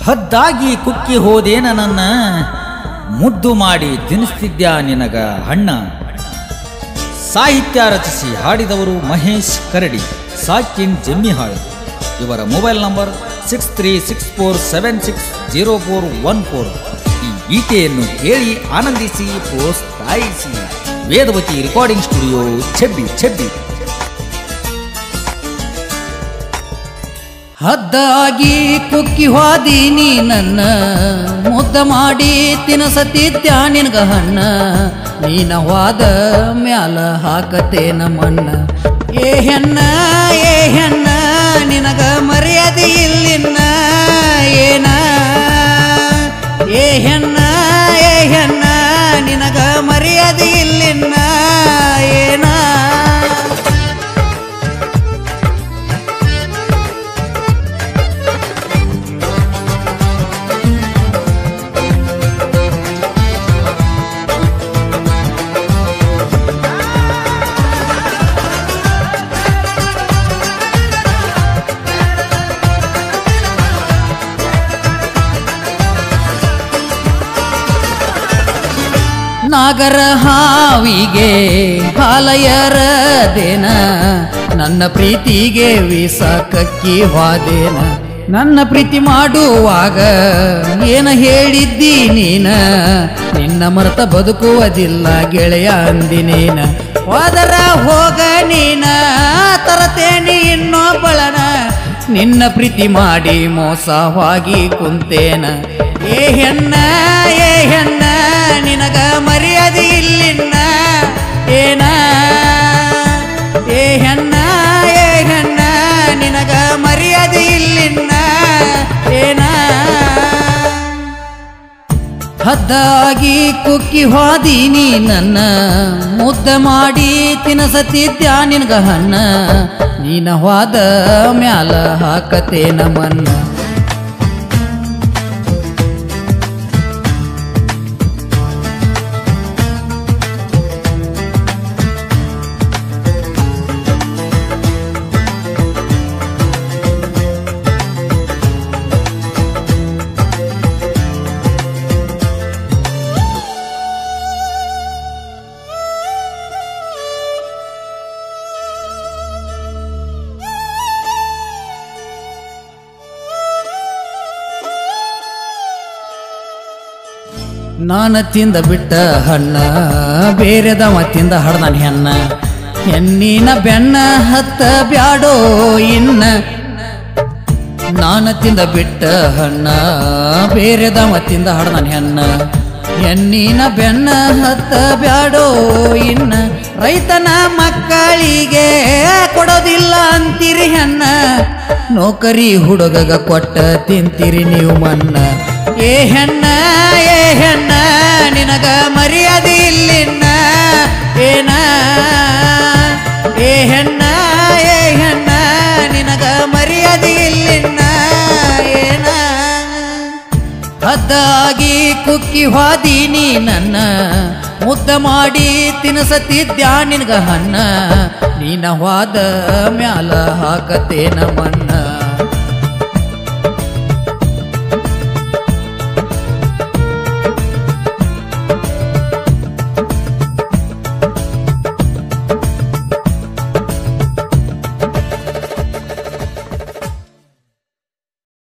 ಹದ್ದಾಗಿ ಕುಕ್ಕಿ ಹೋದೇನ ನನ್ನ ಮುದ್ದು ಮಾಡಿ ತಿನ್ನಿಸ್ತಿದ್ಯಾ ನಿನಗ ಹಣ್ಣ ಸಾಹಿತ್ಯ ರಚಿಸಿ ಹಾಡಿದವರು ಮಹೇಶ್ ಕರಡಿ ಸಾಕಿನ್ ಜಮ್ಮಿಹಾಳ್ ಇವರ mobile number six three six four seven six zero four one four ಈ ಗೀತೆಯನ್ನು ಕೇಳಿ ಆನಂದಿಸಿ ಪ್ರೋತ್ಸಾಹಿಸಿ ವೇದವತಿ ರೆಕಾರ್ಡಿಂಗ್ ಸ್ಟುಡಿಯೋ ಛಬ್ಬಿ ಛಬ್ಬಿ ಹದ್ದಾಗಿ ಕುಕ್ಕಿ ಹೋದೀನಿ ನನ್ನ ಮುದ್ದ ಮಾಡಿ ತಿನಸತಿದ್ಯ ನಿನಗ ಹಣ್ಣ ನೀನ ವಾದ ಮ್ಯಾಲ ಹಾಕತೇನ ಮಣ್ಣ ಏ ಹೆಣ್ಣ ಏ ಹೆಣ್ಣ ನಿನಗ ಮರ್ಯಾದೆ ಇಲ್ಲಿನ್ನ ಏನ ಏ ಹೆಣ್ಣ ಏ ಹೆಣ್ಣ ನಿನಗ ಮರ್ಯಾದೆ ಇಲ್ಲಿನ್ನ ಏನ ನಾಗರ ಹಾವಿಗೆ ಹಾಲಯರದೇನ ನನ್ನ ಪ್ರೀತಿಗೆ ವಿಸ ಕಕ್ಕಿ ಹೋದೇನ ನನ್ನ ಪ್ರೀತಿ ಮಾಡುವಾಗ ಏನ ಹೇಳಿದ್ದಿ ನೀನ ನಿನ್ನ ಮರೆತ ಬದುಕುವುದಿಲ್ಲ ಗೆಳೆಯ ಅಂದಿನೇನ ಹೋದರ ಹೋಗ ನೀನ ತರತೇನಿ ಇನ್ನೊಬ್ಬಳನ ನಿನ್ನ ಪ್ರೀತಿ ಮಾಡಿ ಮೋಸವಾಗಿ ಕುಂತೇನ ಏ ಹೆಣ್ಣ ಏ ಹೆಣ್ಣ ನಿನಗ ಮರ್ಯಾದೆ ಇಲ್ಲಿನ್ನ ಏನ ಏ ಹೆಣ್ಣ ಏ ಹೆಣ್ಣ ನಿನಗ ಮರ್ಯಾದೆ ಇಲ್ಲಿನ್ನ ಏನ ಹದ್ದಾಗಿ ಕುಕ್ಕಿ ಹೋದೀನಿ ನನ್ನ ಮುದ್ದ ಮಾಡಿ ತಿನಸತಿದ್ಯ ನಿನಗ ಹಣ್ಣ ನೀನ ಹೋದ ಮ್ಯಾಲ ಹಾಕತೇನ ಮನ್ನ ನಾನ ತಿಂದ ಬಿಟ್ಟ ಹಣ್ಣ ಬೇರೆದವ ತಿಂದ ಹಡ್ದನ್ ಹೆಣ್ಣ ಹೆಣ್ಣಿನ ಬೆನ್ನ ಹತ್ತ ಬ್ಯಾಡೋ ಇನ್ನ ನಾನ ತಿಂದ ಬಿಟ್ಟ ಹಣ್ಣ ಬೇರೆದವ ತಿಂದ ಹಡ್ದನ್ ಹೆಣ್ಣ ಹೆಣ್ಣಿನ ಬೆನ್ನ ಹತ್ತ ಬ್ಯಾಡೋ ಇನ್ನ ರೈತನ ಮಕ್ಕಳಿಗೆ ಕೊಡೋದಿಲ್ಲ ಅಂತೀರಿ ಹೆಣ್ಣ ನೌಕರಿ ಹುಡುಗಗ ಕೊಟ್ಟ ತಿಂತೀರಿ ನೀವು ಮನ್ನ ಏ ಹೆಣ್ಣ ಏ ಹೆಣ್ಣ ನಿನಗ ಮರ್ಯಾದೆ ಇಲ್ಲಿನ್ನ ಏನ ಏ ಹೆಣ್ಣ ಏ ಹೆಣ್ಣ ನಿನಗ ಮರ್ಯಾದೆ ಇಲ್ಲಿನ್ನ ಏನ ಹದ್ದಾಗಿ ಕುಕ್ಕಿ ಹೋದೀನಿ ನನ್ನ ಮುದ್ದ ಮಾಡಿ ತಿನಸತಿದ್ಯಾ ನಿನಗ ಹಣ್ಣ ನೀನ ಹೋದ ಮ್ಯಾಲ ಹಾಕತೇನ ಮಣ್ಣ